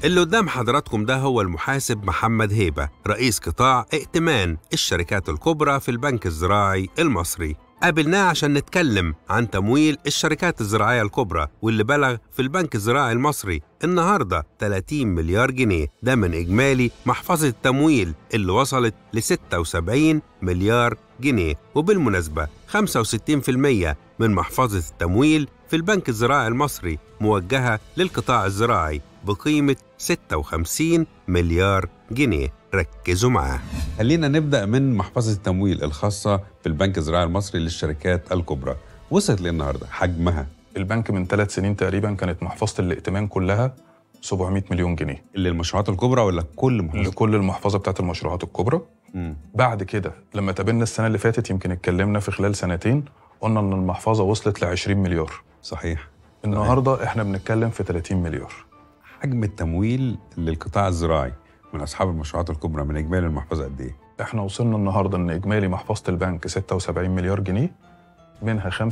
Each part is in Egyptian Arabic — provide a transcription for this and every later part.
اللي قدام حضراتكم ده هو المحاسب محمد هيبة رئيس قطاع ائتمان الشركات الكبرى في البنك الزراعي المصري قابلناه عشان نتكلم عن تمويل الشركات الزراعية الكبرى واللي بلغ في البنك الزراعي المصري النهاردة 30 مليار جنيه ده من إجمالي محفظة التمويل اللي وصلت ل 76 مليار جنيه وبالمناسبة 65% من محفظة التمويل في البنك الزراعي المصري موجهة للقطاع الزراعي بقيمة 56 مليار جنيه ركزوا معاه خلينا نبدا من محفظه التمويل الخاصه في البنك الزراعي المصري للشركات الكبرى وصلت للنهارده حجمها البنك من ثلاث سنين تقريبا كانت محفظه الائتمان كلها 700 مليون جنيه للمشروعات الكبرى ولا كل محفظه لكل المحفظه بتاعت المشروعات الكبرى مم. بعد كده لما تقابلنا السنه اللي فاتت يمكن اتكلمنا في خلال سنتين قلنا ان المحفظه وصلت ل 20 مليار صحيح النهارده احنا بنتكلم في 30 مليار حجم التمويل للقطاع الزراعي من اصحاب المشروعات الكبرى من اجمالي المحفظه قد ايه احنا وصلنا النهارده ان اجمالي محفظه البنك 76 مليار جنيه منها 65%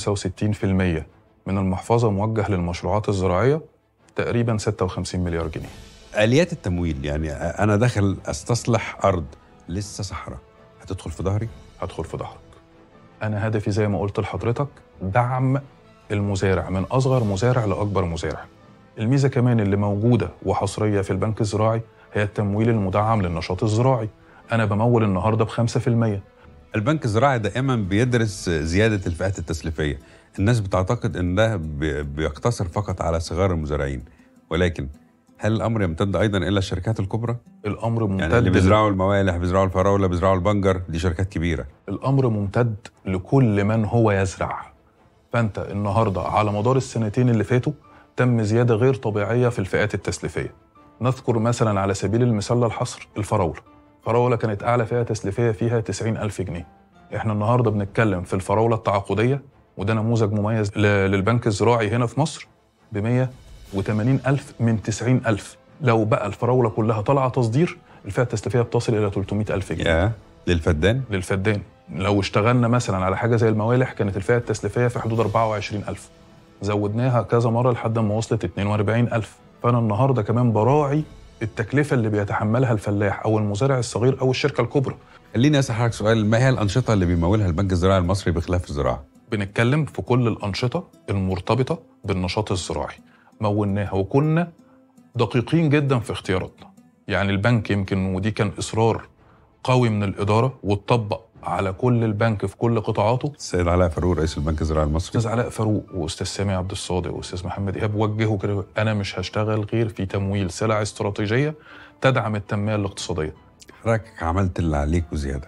من المحفظه موجه للمشروعات الزراعيه تقريبا 56 مليار جنيه اليات التمويل يعني انا داخل استصلح ارض لسه صحراء هتدخل في ظهري هدخل في ظهرك انا هدفي زي ما قلت لحضرتك دعم المزارع من اصغر مزارع لاكبر مزارع الميزه كمان اللي موجوده وحصريه في البنك الزراعي هي التمويل المدعم للنشاط الزراعي انا بمول النهارده ب 5% البنك الزراعي دائما بيدرس زياده الفئات التسليفيه الناس بتعتقد ان ده بي- بيقتصر فقط على صغار المزارعين ولكن هل الامر يمتد ايضا الى الشركات الكبرى الامر ممتد يعني اللي بيزرعوا الموالح بيزرعوا الفراوله بيزرعوا البنجر دي شركات كبيره الامر ممتد لكل من هو يزرع فانت النهارده على مدار السنتين اللي فاتوا تم زياده غير طبيعيه في الفئات التسليفيه نذكر مثلا على سبيل المثال للحصر الفراوله الفراوله كانت اعلى فئه تسليفيه فيها 90 الف جنيه احنا النهارده بنتكلم في الفراوله التعاقديه وده نموذج مميز ل- للبنك الزراعي هنا في مصر ب 180 الف من 90 الف لو بقى الفراوله كلها طالعه تصدير الفئه التسليفيه بتصل الى 300 الف جنيه يا للفدان للفدان لو اشتغلنا مثلا على حاجه زي الموالح كانت الفئه التسليفيه في حدود 24000 زودناها كذا مره لحد ما وصلت 42000 فانا النهارده كمان براعي التكلفه اللي بيتحملها الفلاح او المزارع الصغير او الشركه الكبرى خليني اسال حضرتك سؤال ما هي الانشطه اللي بيمولها البنك الزراعي المصري بخلاف الزراعه بنتكلم في كل الانشطه المرتبطه بالنشاط الزراعي مولناها وكنا دقيقين جدا في اختياراتنا يعني البنك يمكن ودي كان اصرار قوي من الاداره واتطبق على كل البنك في كل قطاعاته السيد علاء فاروق رئيس البنك الزراعي المصري استاذ علاء فاروق واستاذ سامي عبد الصادق واستاذ محمد ايهاب وجهوا كده انا مش هشتغل غير في تمويل سلع استراتيجيه تدعم التنميه الاقتصاديه حضرتك عملت اللي عليك وزياده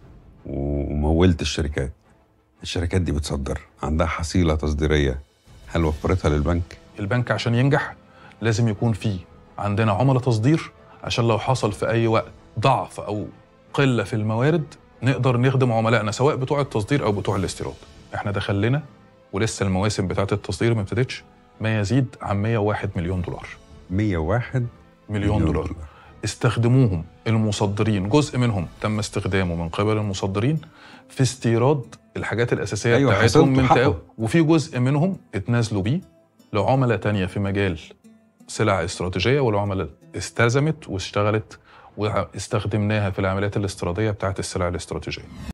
ومولت الشركات الشركات دي بتصدر عندها حصيله تصديريه هل وفرتها للبنك البنك عشان ينجح لازم يكون فيه عندنا عملاء تصدير عشان لو حصل في اي وقت ضعف او قله في الموارد نقدر نخدم عملائنا سواء بتوع التصدير او بتوع الاستيراد احنا دخل لنا ولسه المواسم بتاعه التصدير ما ابتدتش ما يزيد عن 101 مليون دولار 101 مليون دولار استخدموهم المصدرين جزء منهم تم استخدامه من قبل المصدرين في استيراد الحاجات الأساسية أيوة، بتاعتهم حصلته من حقه. تقاو وفي جزء منهم اتنازلوا بيه لعملاء تانية في مجال سلع استراتيجية والعملاء استلزمت واشتغلت واستخدمناها في العمليات الاستيرادية بتاعت السلع الاستراتيجية